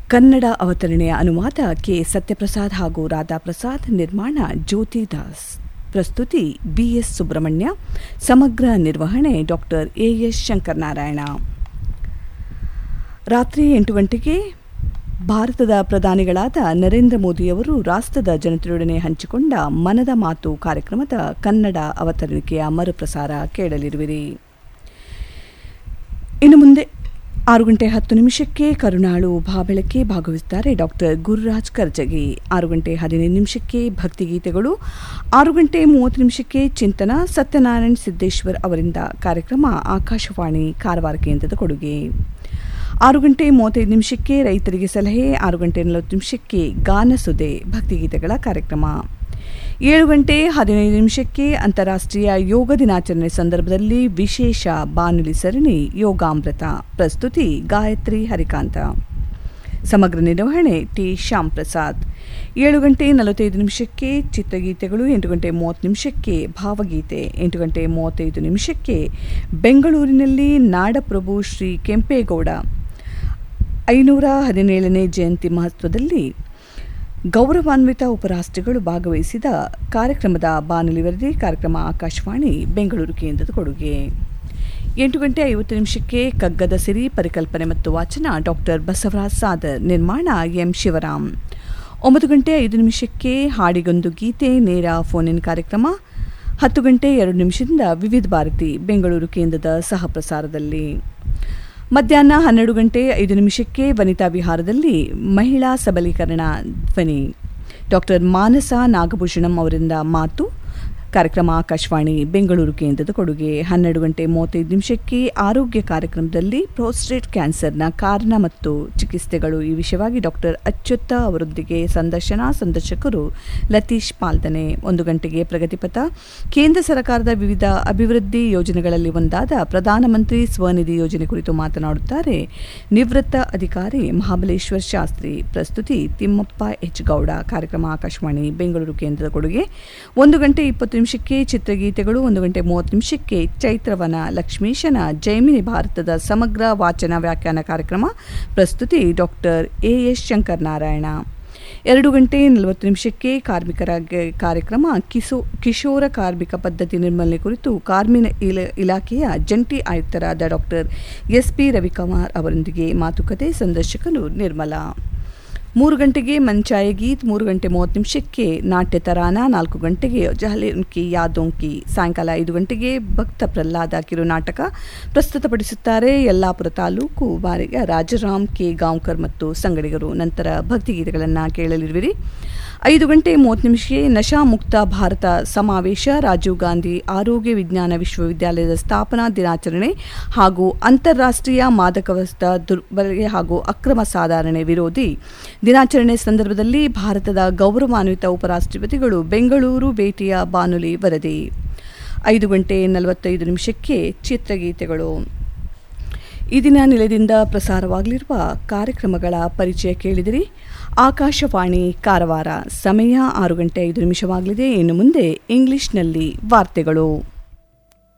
ಕನ್ನಡ ಅವತರಣೆಯ ಅನುವಾದ ಕೆ ಸತ್ಯಪ್ರಸಾದ್ ಹಾಗೂ ರಾಧಾಪ್ರಸಾದ್ ನಿರ್ಮಾಣ ಜ್ಯೋತಿ ದಾಸ್ ಪ್ರಸ್ತುತಿ ಬಿಎಸ್ ಸುಬ್ರಹ್ಮಣ್ಯ ಸಮಗ್ರ ನಿರ್ವಹಣೆ ಡಾಕ್ಟರ್ ಎಎಸ್ ಶಂಕರನಾರಾಯಣ ರಾತ್ರಿ ಎಂಟು ಗಂಟೆಗೆ ಭಾರತದ ಪ್ರಧಾನಿಗಳಾದ ನರೇಂದ್ರ ಮೋದಿಯವರು ರಾಷ್ಟ್ರದ ಜನತೆಯೊಡನೆ ಹಂಚಿಕೊಂಡ ಮನದ ಮಾತು ಕಾರ್ಯಕ್ರಮದ ಕನ್ನಡ ಅವತರಣಿಕೆಯ ಮರುಪ್ರಸಾರ ಕೇಳಲಿರುವಿರಿ ಇನ್ನು ಮುಂದೆ ಆರು ಗಂಟೆ ಹತ್ತು ನಿಮಿಷಕ್ಕೆ ಕರುಣಾಳು ಭಾಬೆಳಕೆ ಭಾಗವಹಿಸುತ್ತಾರೆ ಡಾಕ್ಟರ್ ಗುರುರಾಜ್ ಕರ್ಜಗಿ ಆರು ಗಂಟೆ ಹದಿನೈದು ನಿಮಿಷಕ್ಕೆ ಭಕ್ತಿಗೀತೆಗಳು ಆರು ಗಂಟೆ ಮೂವತ್ತು ನಿಮಿಷಕ್ಕೆ ಚಿಂತನ ಸತ್ಯನಾರಾಯಣ್ ಸಿದ್ದೇಶ್ವರ್ ಅವರಿಂದ ಕಾರ್ಯಕ್ರಮ ಆಕಾಶವಾಣಿ ಕಾರವಾರ ಕೇಂದ್ರದ ಕೊಡುಗೆ ಆರು ಗಂಟೆ ಮೂವತ್ತೈದು ನಿಮಿಷಕ್ಕೆ ರೈತರಿಗೆ ಸಲಹೆ ಆರು ಗಂಟೆ ನಲವತ್ತು ನಿಮಿಷಕ್ಕೆ ಗಾನಸುದೆ ಭಕ್ತಿಗೀತೆಗಳ ಕಾರ್ಯಕ್ರಮ ಏಳು ಗಂಟೆ ಹದಿನೈದು ನಿಮಿಷಕ್ಕೆ ಅಂತಾರಾಷ್ಟ್ರೀಯ ಯೋಗ ದಿನಾಚರಣೆ ಸಂದರ್ಭದಲ್ಲಿ ವಿಶೇಷ ಬಾನುಲಿ ಸರಣಿ ಯೋಗಾಮೃತ ಪ್ರಸ್ತುತಿ ಗಾಯತ್ರಿ ಹರಿಕಾಂತ ಸಮಗ್ರ ನಿರ್ವಹಣೆ ಟಿ ಶ್ಯಾಮ್ ಪ್ರಸಾದ್ ಏಳು ಗಂಟೆ ನಲವತ್ತೈದು ನಿಮಿಷಕ್ಕೆ ಚಿತ್ರಗೀತೆಗಳು ಎಂಟು ಗಂಟೆ ಮೂವತ್ತು ನಿಮಿಷಕ್ಕೆ ಭಾವಗೀತೆ ಎಂಟು ಗಂಟೆ ಮೂವತ್ತೈದು ನಿಮಿಷಕ್ಕೆ ಬೆಂಗಳೂರಿನಲ್ಲಿ ನಾಡಪ್ರಭು ಶ್ರೀ ಕೆಂಪೇಗೌಡ ಐನೂರ ಹದಿನೇಳನೇ ಜಯಂತಿ ಮಹತ್ವದಲ್ಲಿ ಗೌರವಾನ್ವಿತ ಉಪರಾಷ್ಟ್ರಗಳು ಭಾಗವಹಿಸಿದ ಕಾರ್ಯಕ್ರಮದ ಬಾನುಲಿ ವರದಿ ಕಾರ್ಯಕ್ರಮ ಆಕಾಶವಾಣಿ ಬೆಂಗಳೂರು ಕೇಂದ್ರದ ಕೊಡುಗೆ ಎಂಟು ಗಂಟೆ ಐವತ್ತು ನಿಮಿಷಕ್ಕೆ ಕಗ್ಗದ ಸಿರಿ ಪರಿಕಲ್ಪನೆ ಮತ್ತು ವಾಚನ ಡಾಕ್ಟರ್ ಬಸವರಾಜ್ ಸಾದರ್ ನಿರ್ಮಾಣ ಎಂ ಶಿವರಾಮ್ ಒಂಬತ್ತು ಗಂಟೆ ಐದು ನಿಮಿಷಕ್ಕೆ ಹಾಡಿಗೊಂದು ಗೀತೆ ನೇರ ಫೋನ್ ಇನ್ ಕಾರ್ಯಕ್ರಮ ಹತ್ತು ಗಂಟೆ ಎರಡು ನಿಮಿಷದಿಂದ ವಿವಿಧ ಭಾರತಿ ಬೆಂಗಳೂರು ಕೇಂದ್ರದ ಸಹ ಪ್ರಸಾರದಲ್ಲಿ ಮಧ್ಯಾಹ್ನ ಹನ್ನೆರಡು ಗಂಟೆ ಐದು ನಿಮಿಷಕ್ಕೆ ವನಿತಾ ವಿಹಾರದಲ್ಲಿ ಮಹಿಳಾ ಸಬಲೀಕರಣ ಧ್ವನಿ ಡಾಕ್ಟರ್ ಮಾನಸ ನಾಗಭೂಷಣಂ ಅವರಿಂದ ಮಾತು ಕಾರ್ಯಕ್ರಮ ಆಕಾಶವಾಣಿ ಬೆಂಗಳೂರು ಕೇಂದ್ರದ ಕೊಡುಗೆ ಹನ್ನೆರಡು ಗಂಟೆ ಮೂವತ್ತೈದು ನಿಮಿಷಕ್ಕೆ ಆರೋಗ್ಯ ಕಾರ್ಯಕ್ರಮದಲ್ಲಿ ಪ್ರೋಸ್ಟೇಟ್ ಕ್ಯಾನ್ಸರ್ನ ಕಾರಣ ಮತ್ತು ಚಿಕಿತ್ಸೆಗಳು ಈ ವಿಷಯವಾಗಿ ಡಾಕ್ಟರ್ ಅಚ್ಯುತ ಅವರೊಂದಿಗೆ ಸಂದರ್ಶನ ಸಂದರ್ಶಕರು ಲತೀಶ್ ಪಾಲ್ದನೆ ಒಂದು ಗಂಟೆಗೆ ಪ್ರಗತಿಪಥ ಕೇಂದ್ರ ಸರ್ಕಾರದ ವಿವಿಧ ಅಭಿವೃದ್ಧಿ ಯೋಜನೆಗಳಲ್ಲಿ ಒಂದಾದ ಪ್ರಧಾನಮಂತ್ರಿ ಸ್ವನಿಧಿ ಯೋಜನೆ ಕುರಿತು ಮಾತನಾಡುತ್ತಾರೆ ನಿವೃತ್ತ ಅಧಿಕಾರಿ ಮಹಾಬಲೇಶ್ವರ್ ಶಾಸ್ತ್ರಿ ಪ್ರಸ್ತುತಿ ತಿಮ್ಮಪ್ಪ ಎಚ್ ಗೌಡ ಕಾರ್ಯಕ್ರಮ ಆಕಾಶವಾಣಿ ಬೆಂಗಳೂರು ಕೇಂದ್ರದ ಕೊಡುಗೆ ಒಂದು ಗಂಟೆ ಇಪ್ಪತ್ತು ನಿಮಿಷಕ್ಕೆ ಚಿತ್ರಗೀತೆಗಳು ಒಂದು ಗಂಟೆ ಮೂವತ್ತು ನಿಮಿಷಕ್ಕೆ ಚೈತ್ರವನ ಲಕ್ಷ್ಮೀಶನ ಜೈಮಿನಿ ಭಾರತದ ಸಮಗ್ರ ವಾಚನ ವ್ಯಾಖ್ಯಾನ ಕಾರ್ಯಕ್ರಮ ಪ್ರಸ್ತುತಿ doctor A S Shankar Narayana ಎರಡು ಗಂಟೆ ನಲವತ್ತು ನಿಮಿಷಕ್ಕೆ ಕಾರ್ಮಿಕರ ಕಾರ್ಯಕ್ರಮ ಕಿಸೋ ಕಿಶೋರ ಕಾರ್ಮಿಕ ಪದ್ಧತಿ ನಿರ್ಮೂಲನೆ ಕುರಿತು ಕಾರ್ಮಿಕ ಇಲ ಇಲಾಖೆಯ ಜಂಟಿ ಆಯುಕ್ತರಾದ ಡಾಕ್ಟರ್ ಎಸ್ ಪಿ ರವಿಕುಮಾರ್ ಅವರೊಂದಿಗೆ ಮಾತುಕತೆ ಸಂದರ್ಶಕರು ನಿರ್ಮಲಾ ಮೂರು ಗಂಟೆಗೆ ಮಂಚಾಯ ಗೀತ್ ಮೂರು ಗಂಟೆ ಮೂವತ್ತು ನಿಮಿಷಕ್ಕೆ ನಾಟ್ಯ ತರಾನ ನಾಲ್ಕು ಗಂಟೆಗೆ ಜಹಲೇನ್ಕಿ ಯಾದೋಂಕಿ ಸಾಯಂಕಾಲ ಐದು ಗಂಟೆಗೆ ಭಕ್ತ ಪ್ರಹ್ಲಾದ ಕಿರು ನಾಟಕ ಪ್ರಸ್ತುತಪಡಿಸುತ್ತಾರೆ ಯಲ್ಲಾಪುರ ತಾಲೂಕು ಬಾರಿಗ ರಾಜರಾಮ್ ಕೆ ಗಾಂವ್ಕರ್ ಮತ್ತು ಸಂಗಡಿಗರು ನಂತರ ಭಕ್ತಿಗೀತೆಗಳನ್ನು ಕೇಳಲಿರುವಿರಿ ಐದು ಗಂಟೆ ಮೂವತ್ತು ನಿಮಿಷಕ್ಕೆ ನಶಾ ಮುಕ್ತ ಭಾರತ ಸಮಾವೇಶ ರಾಜೀವ್ ಗಾಂಧಿ ಆರೋಗ್ಯ ವಿಜ್ಞಾನ ವಿಶ್ವವಿದ್ಯಾಲಯದ ಸ್ಥಾಪನಾ ದಿನಾಚರಣೆ ಹಾಗೂ ಅಂತಾರಾಷ್ಟ್ರೀಯ ಮಾದಕ ವಸ್ತು ದುರ್ಬಳಕೆ ಹಾಗೂ ಅಕ್ರಮ ಸಾಧಾರಣೆ ವಿರೋಧಿ ದಿನಾಚರಣೆ ಸಂದರ್ಭದಲ್ಲಿ ಭಾರತದ ಗೌರವಾನ್ವಿತ ಉಪರಾಷ್ಟ್ರಪತಿಗಳು ಬೆಂಗಳೂರು ಭೇಟಿಯ ಬಾನುಲಿ ವರದಿ ಐದು ಗಂಟೆ ನಲವತ್ತೈದು ನಿಮಿಷಕ್ಕೆ ಚಿತ್ರಗೀತೆಗಳು ಈ ದಿನ ನಿಲಯದಿಂದ ಪ್ರಸಾರವಾಗಲಿರುವ ಕಾರ್ಯಕ್ರಮಗಳ ಪರಿಚಯ ಕೇಳಿದಿರಿ ಆಕಾಶವಾಣಿ ಕಾರವಾರ ಸಮಯ ಆರು ಗಂಟೆ ಐದು ನಿಮಿಷವಾಗಲಿದೆ ಇನ್ನು ಮುಂದೆ ಇಂಗ್ಲಿಷ್ನಲ್ಲಿ ವಾರ್ತೆಗಳು